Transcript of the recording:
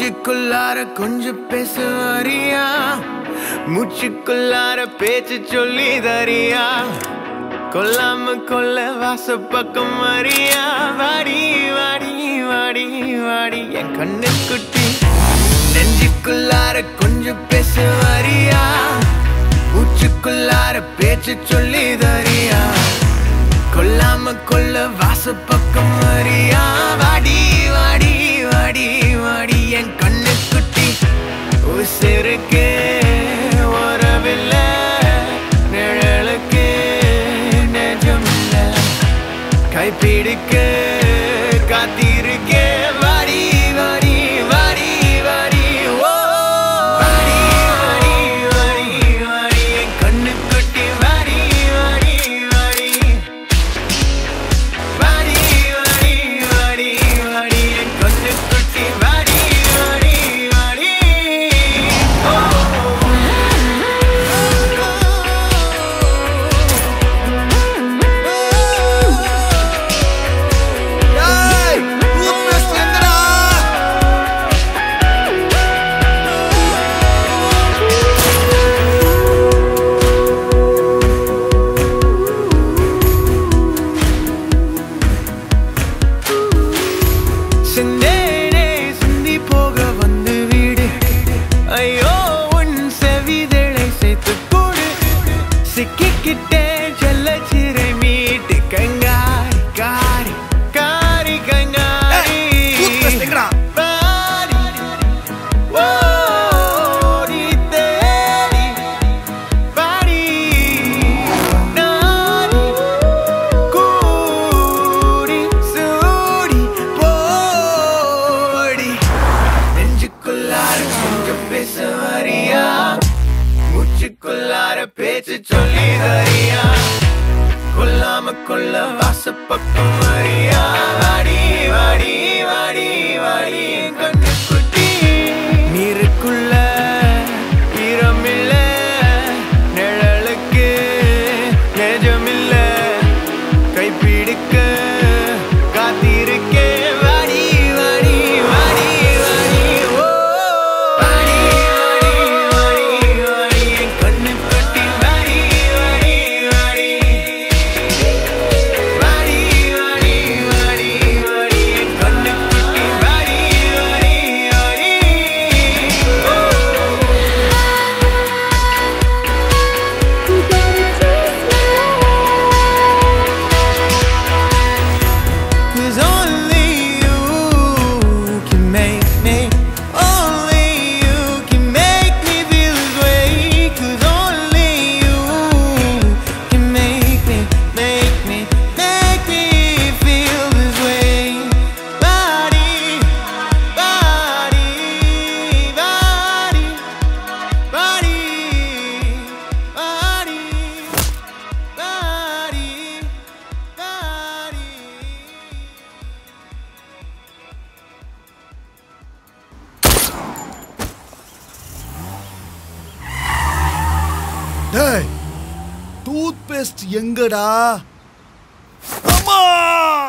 நெஞ்சுக்குள்ளார கொஞ்சம் பேசுவாரியா மூச்சுக்குள்ளார பேச்சு சொல்லி தரியா கொல்லாம கொல்ல வாச பக்கம் வரியா வாடி வாடி வாடி வாடி என் கண்ணு குட்டி நெஞ்சுக்குள்ளார கொஞ்சம் பேசுவாரியா மூச்சுக்குள்ளார பேச்சு சொல்லி தரியா கொல்லாம கொல்ல வாச பக்கம் வரியா வாடி வாடி வாடி வாடி என் கண்ணு குட்டி உசிருக்கு உறவில்ல நிழலுக்கு நெஜமில்ல கைப்பிடிக்க காத்திருக்கே வாடி வாடி வாடி வாடி ஓ வாடி வாடி வாடி வாடி என் கண்ணு குட்டி வாடி வாடி வாடி வாடி வாடி வாடி வாடி என் கண்ணு குட்டி வாடி வாடி வாடி ஓ ஏய் டூத் பேஸ்ட் எங்கடா சிந்தேனே சிந்தி போக வந்து வீடு ஐயோ உன் செவிதழை சேர்த்து போடு சிக்கிக்கிட்டே செல்ல சிறை மீட்டு கங்காரி காரி காரி கங்காரி டூத் பேஸ்ட் எங்கடா பாடி ஓடி தேடி பாடி நாடி கூடி சூடி போடி நெஞ்சுக்குள்ளார கொஞ்சம் பேச வரியா மூச்சுக்குள்ளார பேச்சு சொல்லி தரியா கொல்லாம கொல்ல வாச பக்கம் வரியா வாடி வாடி வாடி வாடி என் கண்ணு குட்டி நீருக்குள்ள ஈரமில்ல நிழலுக்கு நெஜமில்ல கைப்பிடிக்க காத்திருக்கே வாடி வாடி வாடி வாடி ஓ வாடி வாடி வாடி வாடி என் கண்ணு கட்டி வாடி வாடி வாடி வாடி வாடி வாடி வாடி என் கண்ணு கட்டி வாடி வாடி வாடி oh Cause only you can make me, only you can make me feel this way. Cause only you can make me, make me, make me feel this way. Body, body, body, body, body, body, body. டேய் toothpaste எங்கடா அம்மா